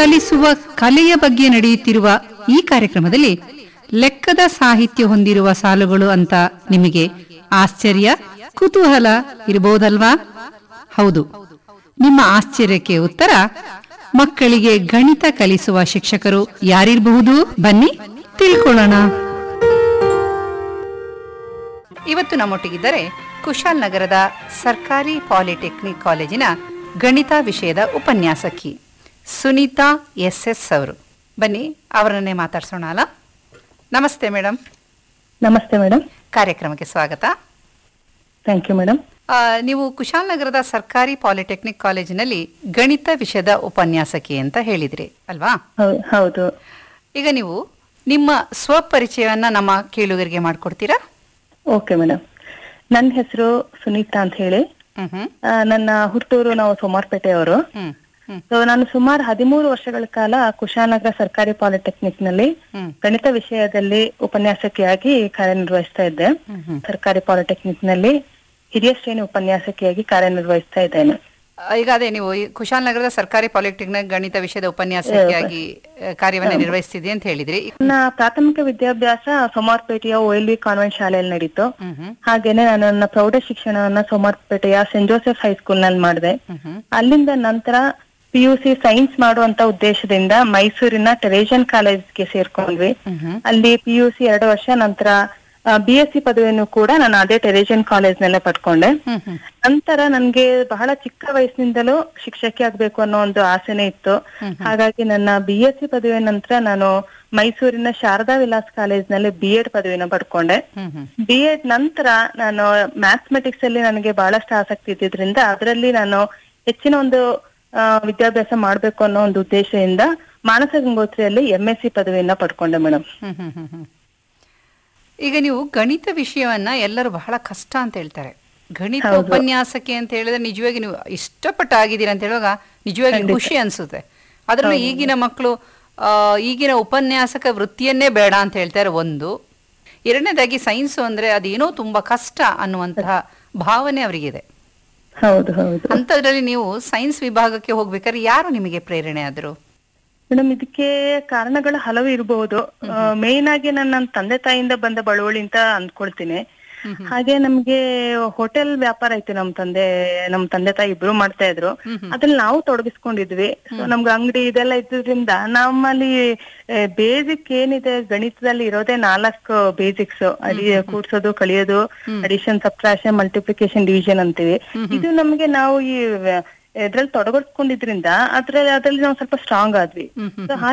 ಕಲಿಸುವ ಕಲೆಯ ಬಗ್ಗೆ ನಡೆಯುತ್ತಿರುವ ಈ ಕಾರ್ಯಕ್ರಮದಲ್ಲಿ ಲೆಕ್ಕದ ಸಾಹಿತ್ಯ ಹೊಂದಿರುವ ಸಾಲುಗಳು ಅಂತ ನಿಮಗೆ ಆಶ್ಚರ್ಯ ಕುತೂಹಲ ಇರಬಹುದಲ್ವಾ ಹೌದು ನಿಮ್ಮ ಆಶ್ಚರ್ಯಕ್ಕೆ ಉತ್ತರ ಮಕ್ಕಳಿಗೆ ಗಣಿತ ಕಲಿಸುವ ಶಿಕ್ಷಕರು ಯಾರಿರಬಹುದು ಬನ್ನಿ ತಿಳ್ಕೊಳ್ಳೋಣ ಇವತ್ತು ನಮ್ಮೊಟ್ಟಿಗಿದ್ದರೆ ಕುಶಾಲ್ ನಗರದ ಸರ್ಕಾರಿ ಪಾಲಿಟೆಕ್ನಿಕ್ ಕಾಲೇಜಿನ ಗಣಿತ ವಿಷಯದ ಉಪನ್ಯಾಸಕಿ ಸುನೀತಾ ಎಸ್ ಎಸ್ ಅವರು ಬನ್ನಿ ಅವರನ್ನೇ ಮಾತಾಡ್ಸೋಣ ಅಲ್ಲ ನಮಸ್ತೆ ಮೇಡಮ್ ನಮಸ್ತೆ ಮೇಡಮ್ ಕಾರ್ಯಕ್ರಮಕ್ಕೆ ಸ್ವಾಗತ ಥ್ಯಾಂಕ್ ಯು ಮೇಡಮ್ ಆ, ನೀವು ಕುಶಾಲನಗರದ ಸರ್ಕಾರಿ ಪಾಲಿಟೆಕ್ನಿಕ್ ಕಾಲೇಜಿನಲ್ಲಿ ಗಣಿತ ವಿಷಯದ ಉಪನ್ಯಾಸಕಿ ಅಂತ ಹೇಳಿದ್ರಿ ಅಲ್ವಾ ಹೌದು ಈಗ ನೀವು ನಿಮ್ಮ ಸ್ವಪರಿಚಯವನ್ನ ನಮ್ಮ ಕೇಳುಗರಿಗೆ ಮಾಡಿಕೊಡ್ತೀರಾ ಓಕೆ ಮೇಡಮ್ ನನ್ನ ಹೆಸರು ಸುನೀತಾ ಅಂತ ಹೇಳಿ ಹ್ಮ್ ಹ್ಮ್ ಆ, ನನ್ನ ಹುಟ್ಟೂರು ನಾವು ಸೋಮಾರ್ಪೇಟೆಯವರು ಹ್ಮ್ ಹ್ಮ್ ಸೊ ನಾನು ಸುಮಾರು ಹದಿಮೂರು ವರ್ಷಗಳ ಕಾಲ ಕುಶಾನಗರ ಸರ್ಕಾರಿ ಪಾಲಿಟೆಕ್ನಿಕ್ ನಲ್ಲಿ ಹ್ಮ್ ಗಣಿತ ವಿಷಯದಲ್ಲಿ ಉಪನ್ಯಾಸಕಿಯಾಗಿ ಕಾರ್ಯನಿರ್ವಹಿಸ್ತಾ ಇದ್ದೆ ಹ್ಮ್ ಹ್ಮ್ ಸರ್ಕಾರಿ ಪಾಲಿಟೆಕ್ನಿಕ್ ನಲ್ಲಿ ಹಿರಿಯ ಶ್ರೇಣಿ ಉಪನ್ಯಾಸಕಿಯಾಗಿ ಕಾರ್ಯನಿರ್ವಹಿಸ್ತಾ ಇದ್ದೇನೆ ಆ, ಈಗ ಅದೇ ನೀವು ಈ ಕುಶಾಲನಗರದ ಸರ್ಕಾರಿ ಪಾಲಿಟೆಕ್ನಿಕ್ ಗಣಿತ ವಿಷಯದ ಉಪನ್ಯಾಸಕಿಯಾಗಿ ಆ, ಕಾರ್ಯವನ್ನ ನಿರ್ವಹಿಸ್ತಿದೆ ಅಂತ ಹೇಳಿದ್ರಿ ನನ್ನ ಪ್ರಾಥಮಿಕ ವಿದ್ಯಾಭ್ಯಾಸ ಸೋಮಾರ್ಪೇಟೆಯ ಒ ಎಲ್ ವಿ ಕಾನ್ವೆಂಟ್ ಶಾಲೆಯಲ್ಲಿ ನಡೀತು ಹ್ಮ್ ಹ್ಮ್ ಹಾಗೇನೆ ನಾನು ನನ್ನ ಪ್ರೌಢ ಶಿಕ್ಷಣವನ್ನ ಸೋಮಾರ್ಪೇಟೆಯ ಸೆಂಟ್ ಜೋಸೆಫ್ ಹೈಸ್ಕೂಲ್ ನಲ್ಲಿ ಮಾಡಿದೆ ಹ್ಮ್ ಹ್ಮ್ ಅಲ್ಲಿಂದ ನಂತರ ಪಿ ಯು ಸಿ ಸೈನ್ಸ್ ಮಾಡುವಂತ ಉದ್ದೇಶದಿಂದ ಮೈಸೂರಿನ ಟೆರೇಜನ್ ಕಾಲೇಜ್ಗೆ ಸೇರ್ಕೊಂಡ್ವಿ ಹ್ಮ್ ಹ್ಮ್ ಅಲ್ಲಿ ಪಿ ಯು ಸಿ ಎರಡು ವರ್ಷ ನಂತರ ಬಿ ಎಸ್ ಸಿ ಪದವಿಯನ್ನು ಕೂಡ ನಾನು ಅದೇ ಟೆರೇಜನ್ ಕಾಲೇಜ್ ನಲ್ಲೇ ಪಡ್ಕೊಂಡೆ ಹ್ಮ್ ಹ್ಮ್ ನಂತರ ನನ್ಗೆ ಬಹಳ ಚಿಕ್ಕ ವಯಸ್ಸಿನಿಂದಲೂ ಶಿಕ್ಷಕಿ ಆಗ್ಬೇಕು ಅನ್ನೋ ಒಂದು ಆಸೆನೇ ಇತ್ತು ಹಾಗಾಗಿ ನನ್ನ ಬಿ ಎಸ್ ಸಿ ಪದವಿಯ ನಂತರ ನಾನು ಮೈಸೂರಿನ ಶಾರದಾ ವಿಲಾಸ್ ಕಾಲೇಜ್ ನಲ್ಲಿ ಬಿ ಎಡ್ ಪದವಿನ ಪಡ್ಕೊಂಡೆ ಹ್ಮ್ ಹ್ಮ್ ಬಿ ಎಡ್ ನಂತರ ನಾನು ಮ್ಯಾಥಮೆಟಿಕ್ಸ್ ಅಲ್ಲಿ ನನಗೆ ಬಹಳಷ್ಟು ಆಸಕ್ತಿ ಇದ್ದಿದ್ರಿಂದ ಅದರಲ್ಲಿ ನಾನು ಹೆಚ್ಚಿನ ಒಂದು ಆ, ವಿದ್ಯಾಭ್ಯಾಸ ಮಾಡ್ಬೇಕು ಅನ್ನೋ ಒಂದು ಉದ್ದೇಶದಿಂದ ಮಾನಸ ಗಂಗೋತ್ರಿಯಲ್ಲಿ ಎಂ ಎಸ್ ಸಿ ಪದವಿಯನ್ನ ಪಡ್ಕೊಂಡೆ ಮೇಡಮ್ ಹ್ಮ್ ಹ್ಮ್ ಹ್ಮ್ ಹ್ಮ್. ಈಗ ನೀವು ಗಣಿತ ವಿಷಯವನ್ನ ಎಲ್ಲರೂ ಬಹಳ ಕಷ್ಟ ಅಂತ ಹೇಳ್ತಾರೆ ಗಣಿತ ಉಪನ್ಯಾಸಕ್ಕೆ ಅಂತ ಹೇಳಿದ್ರೆ ನಿಜವಾಗಿ ನೀವು ಇಷ್ಟಪಟ್ಟು ಆಗಿದ್ದೀರಾ ಅಂತ ಹೇಳುವಾಗ ನಿಜವಾಗಿ ಖುಷಿ ಅನ್ಸುತ್ತೆ ಅದರಲ್ಲೂ ಈಗಿನ ಮಕ್ಕಳು ಆ, ಈಗಿನ ಉಪನ್ಯಾಸಕ ವೃತ್ತಿಯನ್ನೇ ಬೇಡ ಅಂತ ಹೇಳ್ತಾರೆ ಒಂದು ಎರಡನೇದಾಗಿ ಸೈನ್ಸ್ ಅಂದ್ರೆ ಅದೇನೋ ತುಂಬಾ ಕಷ್ಟ ಅನ್ನುವಂತಹ ಭಾವನೆ ಅವರಿಗಿದೆ ಹೌದು ಹೌದು ಅಂಥದ್ರಲ್ಲಿ ನೀವು ಸೈನ್ಸ್ ವಿಭಾಗಕ್ಕೆ ಹೋಗ್ಬೇಕಾದ್ರೆ ಯಾರು ನಿಮಗೆ ಪ್ರೇರಣೆ ಆದ್ರು ಮೇಡಮ್ ಇದಕ್ಕೆ ಕಾರಣಗಳು ಹಲವು ಇರಬಹುದು ಮೇನ್ ಆಗಿ ನನ್ನ ನನ್ನ ತಂದೆ ತಾಯಿಯಿಂದ ಬಂದ ಬಳುವಳಿ ಅಂತ ಅಂದ್ಕೊಳ್ತೀನಿ ಹಾಗೆ ನಮ್ಗೆ ಹೋಟೆಲ್ ವ್ಯಾಪಾರ ಇತ್ತು ನಮ್ ತಂದೆ ನಮ್ ತಂದೆ ತಾಯಿ ಇಬ್ರು ಮಾಡ್ತಾ ಇದ್ರು ಅದ್ರಲ್ಲಿ ನಾವು ತೊಡಗಿಸ್ಕೊಂಡಿದ್ವಿ ಸೊ ನಮ್ಗೆ ಅಂಗಡಿ ಇದೆಲ್ಲ ಇದ್ದಿದ್ರಿಂದ ನಮ್ಮಲ್ಲಿ ಬೇಸಿಕ್ ಏನಿದೆ ಗಣಿತದಲ್ಲಿ ಇರೋದೇ ನಾಲ್ಕು ಬೇಸಿಕ್ಸ್ ಅಡಿ ಕೂಡ್ಸೋದು ಕಳಿಯೋದು ಅಡಿಷನ್ ಸಬ್ಟ್ರಾಕ್ಷನ್ ಮಲ್ಟಿಪ್ಲಿಕೇಶನ್ ಡಿವಿಷನ್ ಅಂತೀವಿ ಇದು ನಮ್ಗೆ ನಾವು ಈ ಇದ್ರಲ್ಲಿ ತೊಡಗಿಸ್ಕೊಂಡಿದ್ರಿಂದ ಅದ್ರಲ್ಲಿ ಅದ್ರಲ್ಲಿ ನಾವು ಸ್ವಲ್ಪ ಸ್ಟ್ರಾಂಗ್ ಆದ್ವಿ ಹ್ಮ್ ಹ್ಮ್ So